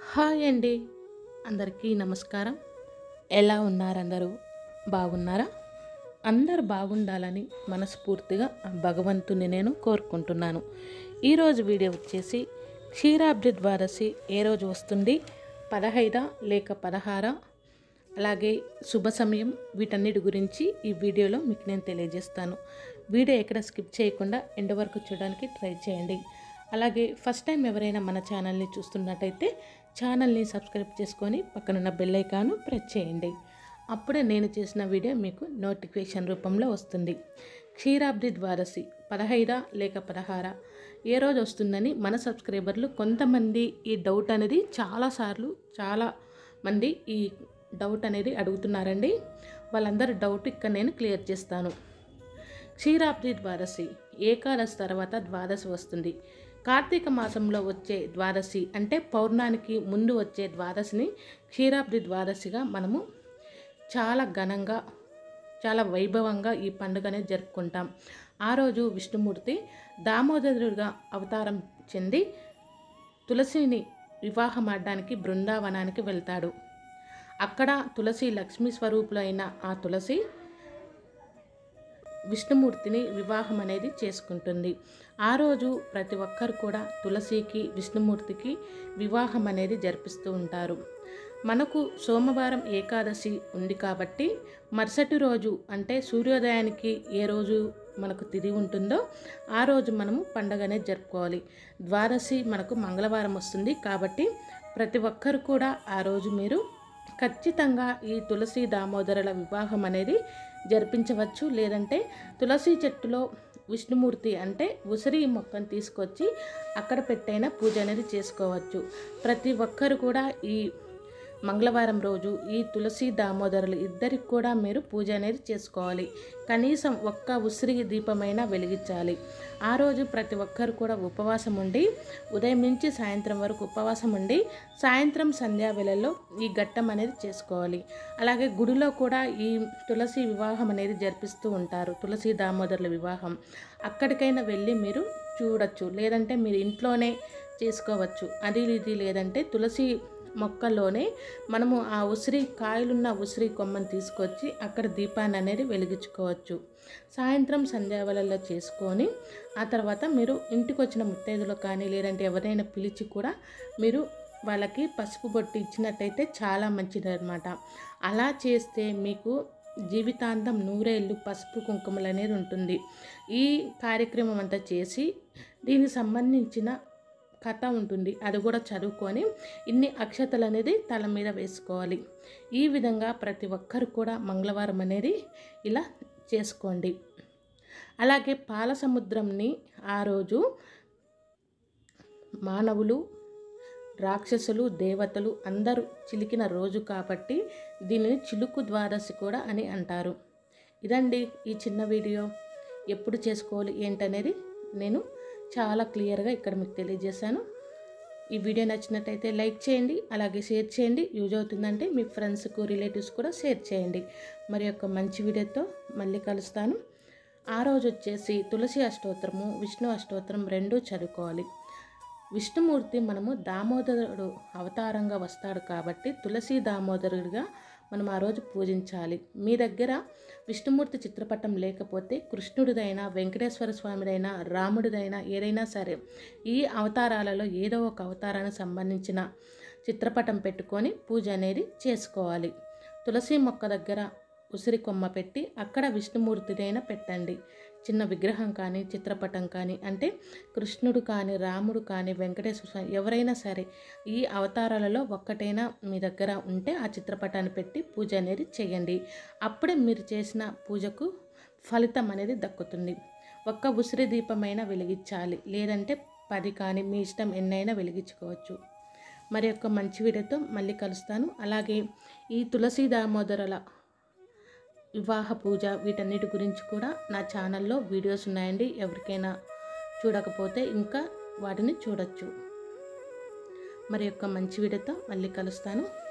hi అండి అందరికీ నమస్కారం ఎలా ఉన్నారు అందరూ బాగున్నారా అందరు బాగుండాలని మనస్ఫూర్తిగా ఆ భగవంతుని నేను కోరుకుంటున్నాను ఈరోజు వీడియో వచ్చేసి క్షీరాబ్ది ద్వాదశి ఏ రోజు వస్తుంది పదహైదా లేక పదహారా అలాగే శుభ సమయం వీటన్నిటి గురించి ఈ వీడియోలో మీకు నేను తెలియజేస్తాను వీడియో ఎక్కడ స్కిప్ చేయకుండా ఎండ్ వరకు చూడడానికి ట్రై చేయండి అలాగే ఫస్ట్ టైం ఎవరైనా మన ఛానల్ని చూస్తున్నట్టయితే ఛానల్ని సబ్స్క్రైబ్ చేసుకొని పక్కనున్న బెల్ ఐకాను ప్రెస్ చేయండి అప్పుడే నేను చేసిన వీడియో మీకు నోటిఫికేషన్ రూపంలో వస్తుంది క్షీరాబ్ది ద్వాదశి పదహైదా లేక పదహారా ఏ రోజు వస్తుందని మన సబ్స్క్రైబర్లు కొంతమంది ఈ డౌట్ అనేది చాలాసార్లు చాలా మంది ఈ డౌట్ అనేది అడుగుతున్నారండి వాళ్ళందరి డౌట్ ఇక్కడ నేను క్లియర్ చేస్తాను క్షీరాబ్ది ద్వాదశి ఏకాదశి తర్వాత ద్వాదశి వస్తుంది కార్తీక మాసంలో వచ్చే ద్వాదశి అంటే పౌర్ణానికి ముందు వచ్చే ద్వాదశిని క్షీరాబ్ది ద్వాదశిగా మనము చాలా ఘనంగా చాలా వైభవంగా ఈ పండుగనే జరుపుకుంటాం ఆ రోజు విష్ణుమూర్తి దామోదరుడిగా అవతారం చెంది తులసిని వివాహమాడడానికి బృందావనానికి వెళ్తాడు అక్కడ తులసి లక్ష్మీ స్వరూపులైన ఆ తులసి విష్ణుమూర్తిని వివాహం అనేది చేసుకుంటుంది ఆ రోజు ప్రతి ఒక్కరు కూడా తులసికి విష్ణుమూర్తికి వివాహం అనేది జరిపిస్తూ ఉంటారు మనకు సోమవారం ఏకాదశి ఉంది కాబట్టి మరుసటి రోజు అంటే సూర్యోదయానికి ఏ రోజు మనకు తిరిగి ఉంటుందో ఆ రోజు మనము పండగ అనేది జరుపుకోవాలి ద్వాదశి మనకు మంగళవారం వస్తుంది కాబట్టి ప్రతి ఒక్కరు కూడా ఆ రోజు మీరు ఖచ్చితంగా ఈ తులసి దామోదరుల వివాహం అనేది జరిపించవచ్చు లేదంటే తులసి చెట్టులో విష్ణుమూర్తి అంటే ఉసిరి మొక్కను తీసుకొచ్చి అక్కడ పెట్టైన పూజ అనేది చేసుకోవచ్చు ప్రతి ఒక్కరు కూడా ఈ మంగళవారం రోజు ఈ తులసి దామోదరులు ఇద్దరికి కూడా మీరు పూజ అనేది చేసుకోవాలి కనీసం ఒక్క ఉసిరి దీపమైనా వెలిగించాలి ఆ రోజు ప్రతి ఒక్కరు కూడా ఉపవాసం ఉండి ఉదయం నుంచి సాయంత్రం వరకు ఉపవాసం ఉండి సాయంత్రం సంధ్యా వేళల్లో ఈ ఘట్టం అనేది చేసుకోవాలి అలాగే గుడిలో కూడా ఈ తులసి వివాహం అనేది జరిపిస్తూ ఉంటారు తులసి దామోదరుల వివాహం అక్కడికైనా వెళ్ళి మీరు చూడొచ్చు లేదంటే మీరు ఇంట్లోనే చేసుకోవచ్చు అది ఇది లేదంటే తులసి మొక్కలోనే మనము ఆ ఉసిరి కాయలున్న ఉసిరి కొమ్మని తీసుకొచ్చి అక్కడ దీపాన్ని అనేది వెలిగించుకోవచ్చు సాయంత్రం సంధ్యావేళల్లో చేసుకొని ఆ తర్వాత మీరు ఇంటికి వచ్చిన ముత్తైదులు కానీ లేదంటే ఎవరైనా పిలిచి కూడా మీరు వాళ్ళకి పసుపు బొట్టు ఇచ్చినట్టయితే చాలా మంచిది అనమాట అలా చేస్తే మీకు జీవితాంతం నూరేళ్ళు పసుపు కుంకుమలు అనేది ఉంటుంది ఈ కార్యక్రమం అంతా చేసి దీనికి సంబంధించిన కథ ఉంటుంది అది కూడా చదువుకొని ఇన్ని అక్షతలు అనేది తల మీద వేసుకోవాలి ఈ విధంగా ప్రతి ఒక్కరు కూడా మంగళవారం అనేది ఇలా చేసుకోండి అలాగే పాల సముద్రంని ఆ రోజు మానవులు రాక్షసులు దేవతలు అందరూ చిలికిన రోజు కాబట్టి దీనిని చిలుకు ద్వాదశి కూడా అని అంటారు ఇదండి ఈ చిన్న వీడియో ఎప్పుడు చేసుకోవాలి ఏంటనేది నేను చాలా క్లియర్గా ఇక్కడ మీకు తెలియజేశాను ఈ వీడియో నచ్చినట్టయితే లైక్ చేయండి అలాగే షేర్ చేయండి యూజ్ అవుతుందంటే మీ ఫ్రెండ్స్కు రిలేటివ్స్ కూడా షేర్ చేయండి మరి యొక్క మంచి వీడియోతో మళ్ళీ కలుస్తాను ఆ రోజు వచ్చేసి తులసి అష్టోత్తరము విష్ణు అష్టోత్తరం రెండూ చదువుకోవాలి విష్ణుమూర్తి మనము దామోదరుడు అవతారంగా వస్తాడు కాబట్టి తులసి దామోదరుడిగా మనం ఆ రోజు పూజించాలి మీ దగ్గర విష్ణుమూర్తి చిత్రపటం లేకపోతే కృష్ణుడిదైనా వెంకటేశ్వర స్వామిదైనా రాముడిదైనా ఏదైనా సరే ఈ అవతారాలలో ఏదో ఒక అవతారానికి సంబంధించిన చిత్రపటం పెట్టుకొని పూజ అనేది చేసుకోవాలి తులసి మొక్క దగ్గర ఉసిరి కొమ్మ పెట్టి అక్కడ విష్ణుమూర్తిదైనా పెట్టండి చిన్న విగ్రహం కానీ చిత్రపటం కానీ అంటే కృష్ణుడు కానీ రాముడు కానీ వెంకటేశ్వర స్వామి ఎవరైనా సరే ఈ అవతారాలలో ఒక్కటైనా మీ దగ్గర ఉంటే ఆ చిత్రపటాన్ని పెట్టి పూజ అనేది చేయండి అప్పుడే మీరు చేసిన పూజకు ఫలితం అనేది దక్కుతుంది ఒక్క ఉసిరి దీపమైనా వెలిగించాలి లేదంటే పది కానీ మీ ఇష్టం ఎన్నైనా వెలిగించుకోవచ్చు మరి యొక్క మంచి వీడియోతో మళ్ళీ కలుస్తాను అలాగే ఈ తులసి దామోదరుల వివాహ పూజ వీటన్నిటి గురించి కూడా నా ఛానల్లో వీడియోస్ ఉన్నాయండి ఎవరికైనా చూడకపోతే ఇంకా వాటిని చూడొచ్చు మరి యొక్క మంచి వీడియోతో మళ్ళీ కలుస్తాను